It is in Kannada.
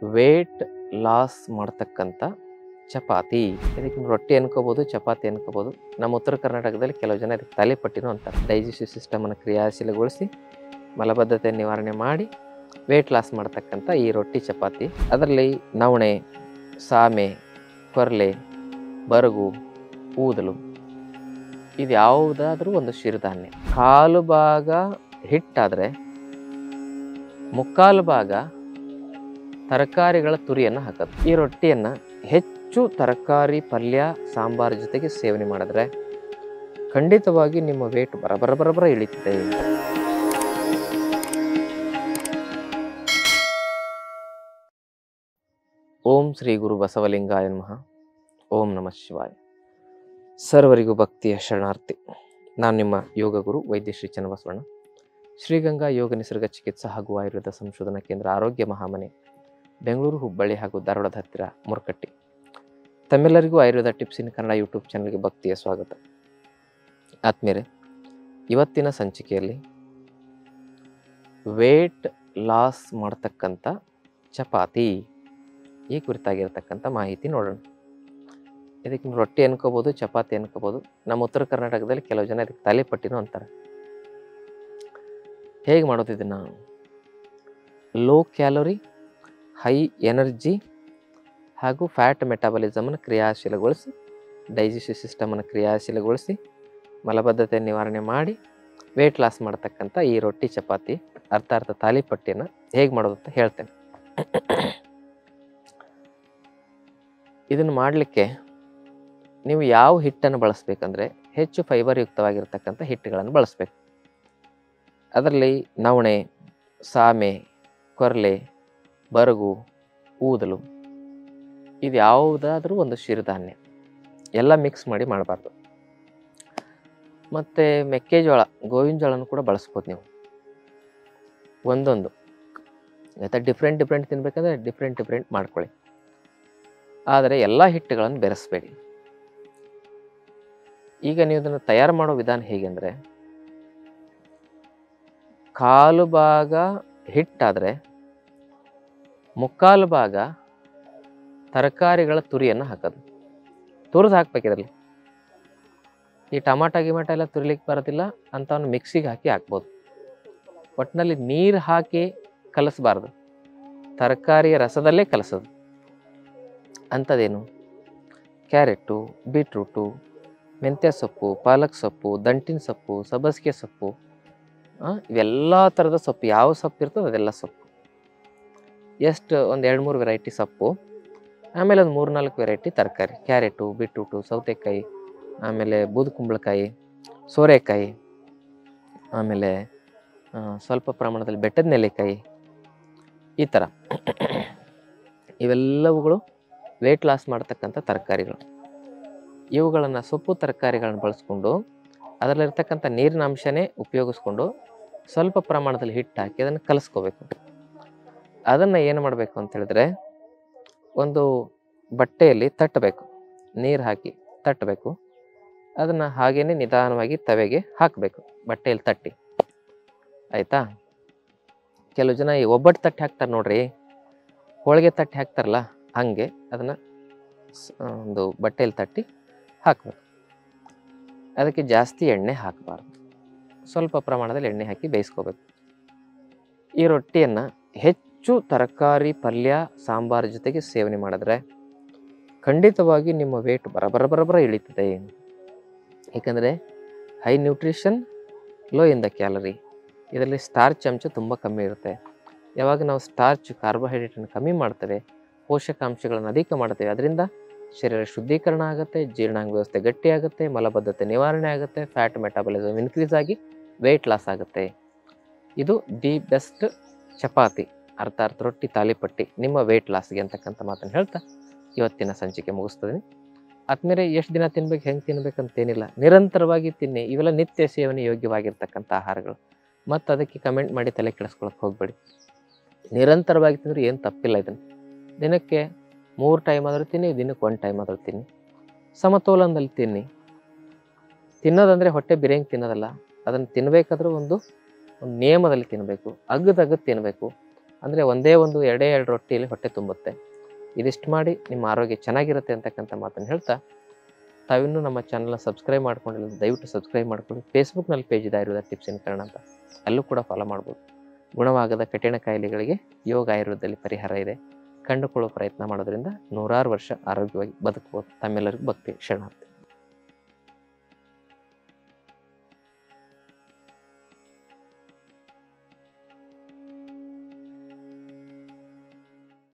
ವೇಟ್ ಲಾಸ್ ಮಾಡ್ತಕ್ಕಂಥ ಚಪಾತಿ ಇದಕ್ಕೆ ನೀವು ರೊಟ್ಟಿ ಅನ್ಕೋಬೋದು ಚಪಾತಿ ಅನ್ಕೋಬೋದು ನಮ್ಮ ಉತ್ತರ ಕರ್ನಾಟಕದಲ್ಲಿ ಕೆಲವು ಜನ ಇದಕ್ಕೆ ತಾಲಿಪಟ್ಟಿನೂ ಅಂತಾರೆ ಡೈಜೆಸ್ಟಿವ್ ಸಿಸ್ಟಮನ್ನು ಕ್ರಿಯಾಶೀಲಗೊಳಿಸಿ ಮಲಬದ್ಧತೆ ನಿವಾರಣೆ ಮಾಡಿ ವೇಟ್ ಲಾಸ್ ಮಾಡ್ತಕ್ಕಂಥ ಈ ರೊಟ್ಟಿ ಚಪಾತಿ ಅದರಲ್ಲಿ ನವಣೆ ಸಾಮೆ ಕೊರ್ಲೆ ಬರಗು ಊದಲು ಇದು ಯಾವುದಾದ್ರೂ ಒಂದು ಸಿರಿಧಾನ್ಯ ಕಾಲು ಭಾಗ ಹಿಟ್ಟಾದರೆ ಮುಕ್ಕಾಲು ಭಾಗ ತರಕಾರಿಗಳ ತುರಿಯನ್ನು ಹಾಕೋದು ಈ ರೊಟ್ಟಿಯನ್ನು ಹೆಚ್ಚು ತರಕಾರಿ ಪಲ್ಯ ಸಾಂಬಾರು ಜೊತೆಗೆ ಸೇವನೆ ಮಾಡಿದ್ರೆ ಖಂಡಿತವಾಗಿ ನಿಮ್ಮ ವೇಟ್ ಬರಬರ ಬರಬರ ಇಳಿತದೆ ಓಂ ಶ್ರೀ ಗುರು ಬಸವಲಿಂಗಾಯ ನಮಃ ಓಂ ನಮಃ ಶಿವಾಯ ಸರ್ವರಿಗೂ ಭಕ್ತಿಯ ಶರಣಾರ್ಥಿ ನಾನು ನಿಮ್ಮ ಯೋಗ ಗುರು ವೈದ್ಯ ಶ್ರೀ ಚನ್ನಬಸವಣ್ಣ ಶ್ರೀಗಂಗಾ ಯೋಗ ನಿಸರ್ಗ ಚಿಕಿತ್ಸಾ ಹಾಗೂ ಆಯುರ್ವೇದ ಸಂಶೋಧನಾ ಕೇಂದ್ರ ಆರೋಗ್ಯ ಮಹಾಮನೆ ಬೆಂಗಳೂರು ಹುಬ್ಬಳ್ಳಿ ಹಾಗೂ ಧಾರವಾಡದ ಹತ್ತಿರ ಮುರಕಟ್ಟಿ ತಮ್ಮೆಲ್ಲರಿಗೂ Ayurveda tips in Kannada YouTube ಚಾನಲ್ಗೆ ಭಕ್ತಿಯ ಸ್ವಾಗತ ಆತ್ಮೀಯರೇ ಇವತ್ತಿನ ಸಂಚಿಕೆಯಲ್ಲಿ ವೇಟ್ ಲಾಸ್ ಮಾಡ್ತಕ್ಕಂಥ ಚಪಾತಿ ಈ ಕುರಿತಾಗಿರ್ತಕ್ಕಂಥ ಮಾಹಿತಿ ನೋಡೋಣ ಇದಕ್ಕೆ ನೀವು ರೊಟ್ಟಿ ಅನ್ಕೋಬೋದು ಚಪಾತಿ ಅನ್ಕೋಬೋದು ನಮ್ಮ ಉತ್ತರ ಕರ್ನಾಟಕದಲ್ಲಿ ಕೆಲವು ಜನ ಇದಕ್ಕೆ ತಾಲಿಪಟ್ಟಿನೂ ಅಂತಾರೆ ಹೇಗೆ ಮಾಡೋದು ಇದನ್ನು ಲೋ ಕ್ಯಾಲೋರಿ ಹೈ ಎನರ್ಜಿ ಹಾಗೂ ಫ್ಯಾಟ್ ಮೆಟಾಬಲಿಸಮನ್ನು ಕ್ರಿಯಾಶೀಲಗೊಳಿಸಿ ಡೈಜೆಸ್ಟಿವ್ ಸಿಸ್ಟಮನ್ನು ಕ್ರಿಯಾಶೀಲಗೊಳಿಸಿ ಮಲಬದ್ಧತೆ ನಿವಾರಣೆ ಮಾಡಿ ವೇಟ್ ಲಾಸ್ ಮಾಡ್ತಕ್ಕಂಥ ಈ ರೊಟ್ಟಿ ಚಪಾತಿ ಅರ್ಥಾರ್ಥ ತಾಲಿಪಟ್ಟಿಯನ್ನು ಹೇಗೆ ಮಾಡೋದು ಅಂತ ಹೇಳ್ತೇನೆ ಇದನ್ನು ಮಾಡಲಿಕ್ಕೆ ನೀವು ಯಾವ ಹಿಟ್ಟನ್ನು ಬಳಸಬೇಕಂದ್ರೆ ಹೆಚ್ಚು ಫೈಬರ್ ಯುಕ್ತವಾಗಿರ್ತಕ್ಕಂಥ ಹಿಟ್ಟುಗಳನ್ನು ಬಳಸಬೇಕು ಅದರಲ್ಲಿ ನವಣೆ ಸಾಮೆ ಕೊರ್ಲೆ ಬರಗು ಊದಲು ಇದು ಯಾವುದಾದ್ರೂ ಒಂದು ಸಿರಿಧಾನ್ಯ ಎಲ್ಲ ಮಿಕ್ಸ್ ಮಾಡಿ ಮಾಡಬಾರ್ದು ಮತ್ತು ಮೆಕ್ಕೆಜೋಳ ಗೋವಿನ ಜೋಳನೂ ಕೂಡ ಬಳಸ್ಬೋದು ನೀವು ಒಂದೊಂದು ಆಯಿತಾ ಡಿಫ್ರೆಂಟ್ ಡಿಫ್ರೆಂಟ್ ತಿನ್ಬೇಕಂದ್ರೆ ಡಿಫ್ರೆಂಟ್ ಡಿಫ್ರೆಂಟ್ ಮಾಡ್ಕೊಳ್ಳಿ ಆದರೆ ಎಲ್ಲ ಹಿಟ್ಟುಗಳನ್ನು ಬೆರೆಸಬೇಡಿ ಈಗ ನೀವು ಇದನ್ನು ತಯಾರು ಮಾಡೋ ವಿಧಾನ ಹೇಗೆ ಅಂದರೆ ಕಾಲು ಭಾಗ ಹಿಟ್ಟಾದರೆ ಮುಕ್ಕಾಲು ಭಾಗ ತರಕಾರಿಗಳ ತುರಿಯನ್ನು ಹಾಕೋದು ತುರಿದು ಹಾಕ್ಬೇಕು ಇದರಲ್ಲಿ ಈ ಟಮಾಟ ಗಿಮಾಟ ಎಲ್ಲ ತುರಿಲಿಕ್ಕೆ ಬರೋದಿಲ್ಲ ಅಂಥವನ್ನು ಮಿಕ್ಸಿಗೆ ಹಾಕಿ ಹಾಕ್ಬೋದು ಒಟ್ಟಿನಲ್ಲಿ ನೀರು ಹಾಕಿ ಕಲಿಸ್ಬಾರ್ದು ತರಕಾರಿಯ ರಸದಲ್ಲೇ ಕಲಸೋದು ಅಂಥದ್ದೇನು ಕ್ಯಾರೆಟು ಬೀಟ್ರೂಟು ಮೆಂತ್ಯ ಸೊಪ್ಪು ಪಾಲಕ್ ಸೊಪ್ಪು ದಂಟಿನ ಸೊಪ್ಪು ಸಬ್ಬಸಿಗೆ ಸೊಪ್ಪು ಆ, ಇವೆಲ್ಲ ಥರದ ಸೊಪ್ಪು ಯಾವ ಸೊಪ್ಪು ಇರ್ತದೆ ಅದೆಲ್ಲ ಸೊಪ್ಪು ಎಷ್ಟು ಒಂದು ಎರಡು ಮೂರು ವೆರೈಟಿ ಸೊಪ್ಪು ಆಮೇಲೆ ಒಂದು ಮೂರು ನಾಲ್ಕು ವೆರೈಟಿ ತರಕಾರಿ ಕ್ಯಾರೆಟು ಬೀಟ್ರೂಟು ಸೌತೆಕಾಯಿ ಆಮೇಲೆ ಬೂದು ಕುಂಬಳಕಾಯಿ ಸೋರೆಕಾಯಿ ಆಮೇಲೆ ಆ, ಸ್ವಲ್ಪ ಪ್ರಮಾಣದಲ್ಲಿ ಬೆಟ್ಟದ ನೆಲ್ಲಿಕಾಯಿ ಈ ಥರ ಇವೆಲ್ಲವುಗಳು ವೇಟ್ ಲಾಸ್ ಮಾಡ್ತಕ್ಕಂಥ ತರಕಾರಿಗಳು ಇವುಗಳನ್ನು ಸೊಪ್ಪು ತರಕಾರಿಗಳನ್ನು ಬಳಸ್ಕೊಂಡು ಅದರಲ್ಲಿರ್ತಕ್ಕಂಥ ನೀರಿನ ಅಂಶನೇ ಉಪಯೋಗಿಸ್ಕೊಂಡು ಸ್ವಲ್ಪ ಪ್ರಮಾಣದಲ್ಲಿ ಹಿಟ್ಟು ಹಾಕಿ ಅದನ್ನು ಕಲಿಸ್ಕೋಬೇಕು ಅದನ್ನು ಏನು ಮಾಡಬೇಕು ಅಂತ ಹೇಳಿದ್ರೆ ಒಂದು ಬಟ್ಟೆಯಲ್ಲಿ ತಟ್ಟಬೇಕು ನೀರು ಹಾಕಿ ತಟ್ಟಬೇಕು ಅದನ್ನು ಹಾಗೇನೆ ನಿಧಾನವಾಗಿ ತವೆಗೆ ಹಾಕಬೇಕು ಬಟ್ಟೆಯಲ್ಲಿ ತಟ್ಟಿ ಆಯಿತಾ ಕೆಲವು ಜನ ಈ ಒಬ್ಬಟ್ಟು ತಟ್ಟಿ ಹಾಕ್ತಾರೆ ನೋಡ್ರಿ ಹೋಳಿಗೆ ತಟ್ಟಿ ಹಾಕ್ತಾರಲ್ಲ ಹಾಗೆ ಅದನ್ನು ಒಂದು ಬಟ್ಟೆಯಲ್ಲಿ ತಟ್ಟಿ ಹಾಕಬೇಕು ಅದಕ್ಕೆ ಜಾಸ್ತಿ ಎಣ್ಣೆ ಹಾಕಬಾರ್ದು ಸ್ವಲ್ಪ ಪ್ರಮಾಣದಲ್ಲಿ ಎಣ್ಣೆ ಹಾಕಿ ಬೇಯಿಸ್ಕೋಬೇಕು ಈ ರೊಟ್ಟಿಯನ್ನು ಹೆಚ್ಚು ತರಕಾರಿ ಪಲ್ಯ ಸಾಂಬಾರು ಜೊತೆಗೆ ಸೇವನೆ ಮಾಡಿದ್ರೆ ಖಂಡಿತವಾಗಿ ನಿಮ್ಮ ವೇಟ್ ಬರಬರ ಬರಬರ ಇಳಿತದೆ ಏಕೆಂದರೆ high nutrition low in the calorie ಇದರಲ್ಲಿ ಸ್ಟಾರ್ಚ್ ಅಂಶ ತುಂಬ ಕಮ್ಮಿ ಇರುತ್ತೆ ಯಾವಾಗ ನಾವು ಸ್ಟಾರ್ಚ್ ಕಾರ್ಬೋಹೈಡ್ರೇಟನ್ನು ಕಮ್ಮಿ ಮಾಡ್ತೇವೆ ಪೋಷಕಾಂಶಗಳನ್ನು ಅಧಿಕ ಮಾಡ್ತೇವೆ ಅದರಿಂದ ಶರೀರ ಶುದ್ಧೀಕರಣ ಆಗುತ್ತೆ ಜೀರ್ಣಾಂಗ ವ್ಯವಸ್ಥೆ ಗಟ್ಟಿ ಆಗುತ್ತೆ ಮಲಬದ್ಧತೆ ನಿವಾರಣೆ ಆಗುತ್ತೆ ಫ್ಯಾಟ್ ಮೆಟಾಬಲಿಸಮ್ ಇನ್ಕ್ರೀಸ್ ಆಗಿ ವೆಯ್ಟ್ ಲಾಸ್ ಆಗುತ್ತೆ ಇದು ದಿ ಬೆಸ್ಟ್ ಚಪಾತಿ ಅರ್ಥಾತ್ ರೊಟ್ಟಿ ತಾಲಿಪಟ್ಟಿ ನಿಮ್ಮ ವೆಯ್ಟ್ ಲಾಸ್ಗೆ ಅಂತಕ್ಕಂಥ ಮಾತನ್ನು ಹೇಳ್ತಾ ಇವತ್ತಿನ ಸಂಚಿಕೆ ಮುಗಿಸ್ತದೆ ಆದ್ಮೇಲೆ ಎಷ್ಟು ದಿನ ತಿನ್ಬೇಕು ಹೆಂಗೆ ತಿನ್ಬೇಕಂತೇನಿಲ್ಲ ನಿರಂತರವಾಗಿ ತಿನ್ನಿ ಇವೆಲ್ಲ ನಿತ್ಯ ಸೇವನೆ ಯೋಗ್ಯವಾಗಿರ್ತಕ್ಕಂಥ ಆಹಾರಗಳು ಮತ್ತು ಅದಕ್ಕೆ ಕಮೆಂಟ್ ಮಾಡಿ ತಲೆ ಕೆಡಿಸ್ಕೊಳಕ್ಕೆ ಹೋಗಬೇಡಿ ನಿರಂತರವಾಗಿ ತಿಂದರೆ ಏನು ತಪ್ಪಿಲ್ಲ ಇದನ್ನು ದಿನಕ್ಕೆ ಮೂರು ಟೈಮ್ ಆದರೂ ತಿನ್ನಿ ದಿನಕ್ಕೆ ಒಂದು ಟೈಮ್ ಆದರೂ ತಿನ್ನಿ ಸಮತೋಲನದಲ್ಲಿ ತಿನ್ನಿ ತಿನ್ನೋದಂದರೆ ಹೊಟ್ಟೆ ಬಿರಿಯಂಗೆ ತಿನ್ನೋದಲ್ಲ ಅದನ್ನು ತಿನ್ನಬೇಕಾದ್ರೂ ಒಂದು ಒಂದು ನಿಯಮದಲ್ಲಿ ತಿನ್ನಬೇಕು ಅಗ್ಗದಗ್ಗದು ತಿನ್ನಬೇಕು ಅಂದರೆ ಒಂದೇ ಒಂದು ಎರಡೇ ಎರಡು ರೊಟ್ಟಿಯಲ್ಲಿ ಹೊಟ್ಟೆ ತುಂಬುತ್ತೆ ಇದಿಷ್ಟು ಮಾಡಿ ನಿಮ್ಮ ಆರೋಗ್ಯ ಚೆನ್ನಾಗಿರುತ್ತೆ ಅಂತಕ್ಕಂಥ ಮಾತನ್ನು ಹೇಳ್ತಾ ತಾವಿನ್ನೂ ನಮ್ಮ ಚಾನಲ್ನ ಸಬ್ಸ್ಕ್ರೈಬ್ ಮಾಡ್ಕೊಂಡಿಲ್ಲ ಅಂದ್ರೆ ದಯವಿಟ್ಟು ಸಬ್ಸ್ಕ್ರೈಬ್ ಮಾಡ್ಕೊಳ್ಳಿ ಫೇಸ್ಬುಕ್ನಲ್ಲಿ ಪೇಜ್ ಇದೆ ಆಯುರ್ವೇದ ಟಿಪ್ಸ್ ಇನ್ ಕನ್ನಡ ಅಂತ ಅಲ್ಲೂ ಕೂಡ ಫಾಲೋ ಮಾಡ್ಬೋದು ಗುಣವಾಗದ ಕಠಿಣ ಕಾಯಿಲೆಗಳಿಗೆ ಯೋಗ ಆಯುರ್ವೇದದಲ್ಲಿ ಪರಿಹಾರ ಇದೆ ಕಂಡುಕೊಳ್ಳುವ ಪ್ರಯತ್ನ ಮಾಡೋದ್ರಿಂದ ನೂರಾರು ವರ್ಷ ಆರೋಗ್ಯವಾಗಿ ಬದುಕಬಹುದು ತಮ್ಮೆಲ್ಲರಿಗೂ ಭಕ್ತಿ ಶರಣಾರ್ಥಿ